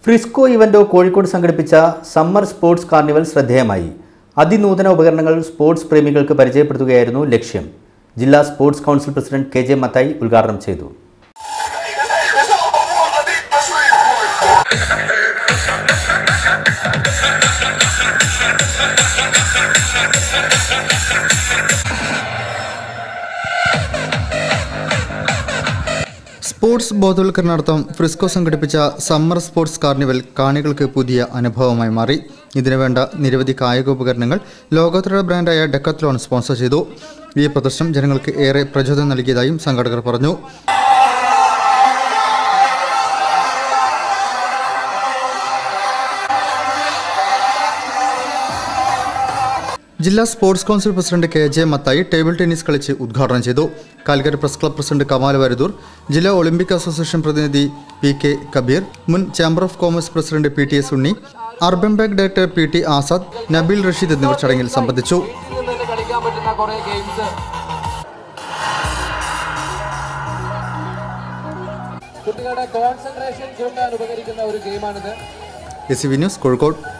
ഫ്രിസ്കോ ഇവന്റോ കോഴിക്കോട് സംഘടിപ്പിച്ച summer sports carnival ശ്രദ്ധേയമായി അതിനൂതന ഉപകരണങ്ങൾ സ്പോർട്സ് പ്രേമികൾക്ക് പരിചയപ്പെടുത്തുകയായിരുന്നു ലക്ഷ്യം ജില്ലാ sports council president K J Mathai ഉദ്ഘാടനം ചെയ്തു സ്പോർട്സ് ബോധവൽക്കരണാർത്ഥം ഫ്രിസ്കോ സംഘടിപ്പിച്ച സമ്മർ സ്പോർട്സ് കാർണിവൽ കാണികൾക്ക് പുതിയ അനുഭവമായി മാറി ഇതിനുവേണ്ട നിരവധി കായികോപകരണങ്ങൾ ലോകോത്തര ബ്രാൻഡായ ഡെക്കത്ലോൺ സ്പോൺസർ ചെയ്തു ഈ പ്രദർശനം ജനങ്ങൾക്ക് ഏറെ പ്രചോദനം നൽകിയതായും സംഘാടകർ പറഞ്ഞു ജില്ലാ sports council president K J Mathai table tennis കളിച്ച് ഉദ്ഘാടനം ചെയ്തു Calicut press club president Kamal Varadoor ജില്ലാ ഒളിമ്പിക് അസോസിയേഷൻ പ്രതിനിധി പി കെ കബീർ മുൻ chamber of commerce president P T S Unni urban bank director P T Azad Nabeel Rasheed എന്നിവർ ചടങ്ങിൽ സംബന്ധിച്ചു ഇതിൽ നിന്ന് കളിക്കാൻ പറ്റുന്ന കുറെ ഗെയിംസ് കുട്ടികളുടെ കോൺസെൻട്രേഷൻ കൂട്ടാൻ ഉപകരിക്കുന്ന ഒരു ഗെയിമാണിത് S C V news Kozhikode